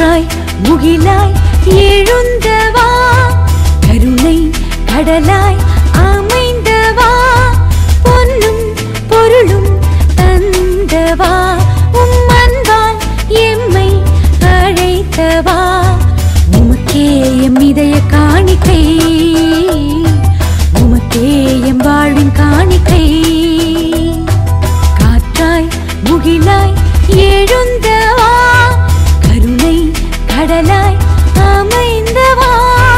காற்றாய் முகிலாய் எழுந்தவா கருணை கடலாய் அமைந்தவா பொன்னும் பொருளும் தந்தவா உம் அன்பால் எம்மை அழைத்தவா உமக்கே எம் இதய காணிக்கை உமக்கே எம் வாழ்வின் காணிக்கை காற்றாய் முகிலாய் எழுந்தவா கருணை கடலாய் அமைந்தவா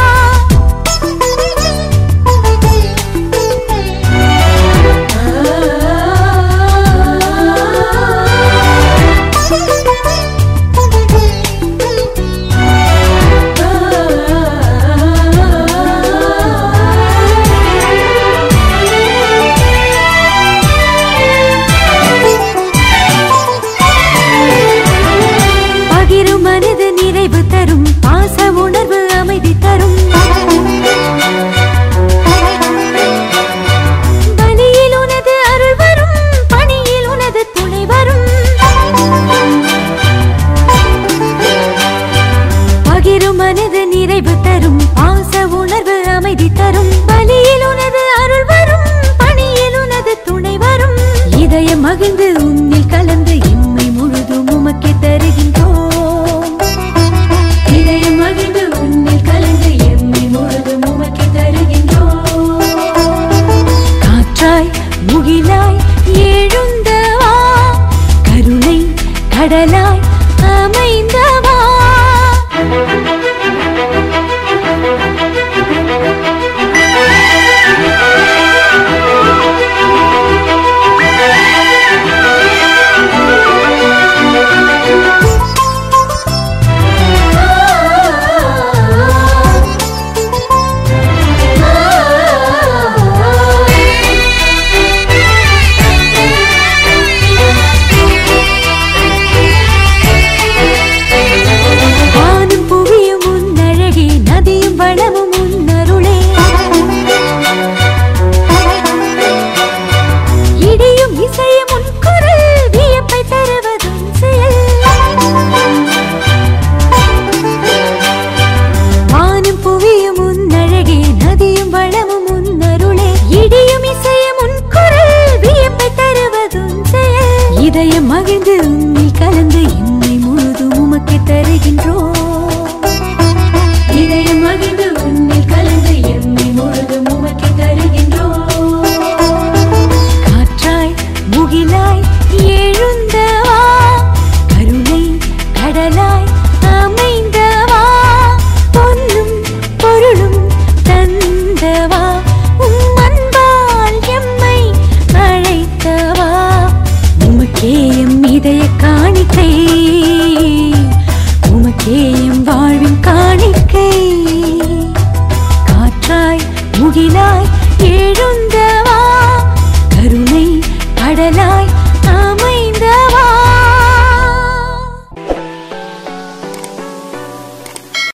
பகிரும் மனது நிறைவு தரும் பாச உணர்வு அமைதி தரும் பலியில் உனது அருள் வரும் பணியில் உனது துணை வரும் பகிரும் மனது நிறைவு தரும் பாச உணர்வு அமைதி தரும் பலியில் உனது அருள் வரும் பணியில் உனது துணை வரும் இதயம் மகிழ்ந்து உன்னில் கலந்து எம்மை முழுதும் உமக்கே தருகின்றோம் இதயம் மகிழ்ந்து உன்னில் கலந்து எம்மை முழுதும் உமக்கே தருகின்றோம் காற்றாய் முகிலாய் எழுந்தவா கருணை கடலாய் அமைந்தவா